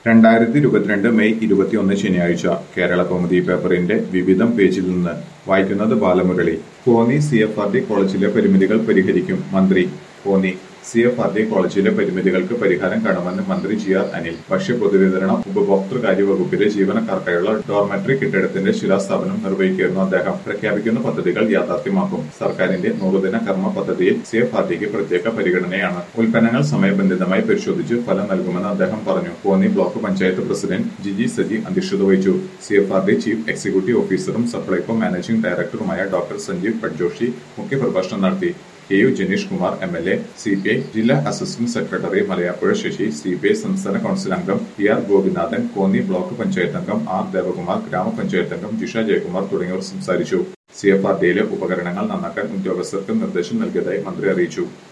രണ്ടായിരത്തി ഇരുപത്തിരണ്ട് മെയ് ഇരുപത്തിയൊന്ന് ശനിയാഴ്ച കേരള കൗമുദി പേപ്പറിന്റെ വിവിധം പേജിൽ നിന്ന് വായിക്കുന്നത് Balamurali Konni C F R D കോളേജിലെ പരിമിതികൾ പരിഹരിക്കും മന്ത്രി Konni C F R D കോളേജിലെ പരിമിതികൾക്ക് പരിഹാരം കാണുമെന്ന് മന്ത്രി ജി ആർ അനിൽ ഭക്ഷ്യ പൊതുവിതരണ ഉപഭോക്തൃകാര്യ വകുപ്പിലെ ജീവനക്കാർക്കായുള്ള ഡോർമെട്രി കെട്ടിടത്തിന്റെ ശിലാസ്ഥാപനം നിർവഹിക്കുകയായിരുന്നു അദ്ദേഹം പ്രഖ്യാപിക്കുന്ന പദ്ധതികൾ യാഥാർത്ഥ്യമാക്കും സർക്കാരിന്റെ നൂറുദിന കർമ്മ പദ്ധതിയിൽ സി എഫ് ആർ ഡിക്ക് പ്രത്യേക പരിഗണനയാണ് ഉൽപ്പന്നങ്ങൾ സമയബന്ധിതമായി പരിശോധിച്ച് ഫലം നൽകുമെന്ന് അദ്ദേഹം പറഞ്ഞു കോന്നി ബ്ലോക്ക് പഞ്ചായത്ത് പ്രസിഡന്റ് ജിജി സജി അധ്യക്ഷത വഹിച്ചു C F R D chief executive ഓഫീസറും സപ്ലൈകോ മാനേജിംഗ് ഡയറക്ടറുമായ ഡോക്ടർ സഞ്ജീവ് പട്ജോഷി മുഖ്യപ്രഭാഷണം നടത്തി K U Janeesh Kumar M L A C P I ജില്ലാ assistant secretary Malayappuzha Sasi C P I സംസ്ഥാന കൌൺസിൽ അംഗം T R Gopinathan Konni block panchayat അംഗം ആർ ദേവകുമാർ ഗ്രാമപഞ്ചായത്ത് അംഗം ജിഷ ജയകുമാർ തുടങ്ങിയവർ സംസാരിച്ചു സി എഫ് ആർ ഡിയിലെ ഉപകരണങ്ങൾ നന്നാക്കാൻ ഉദ്യോഗസ്ഥർക്ക് നിർദ്ദേശം നൽകിയതായി മന്ത്രി അറിയിച്ചു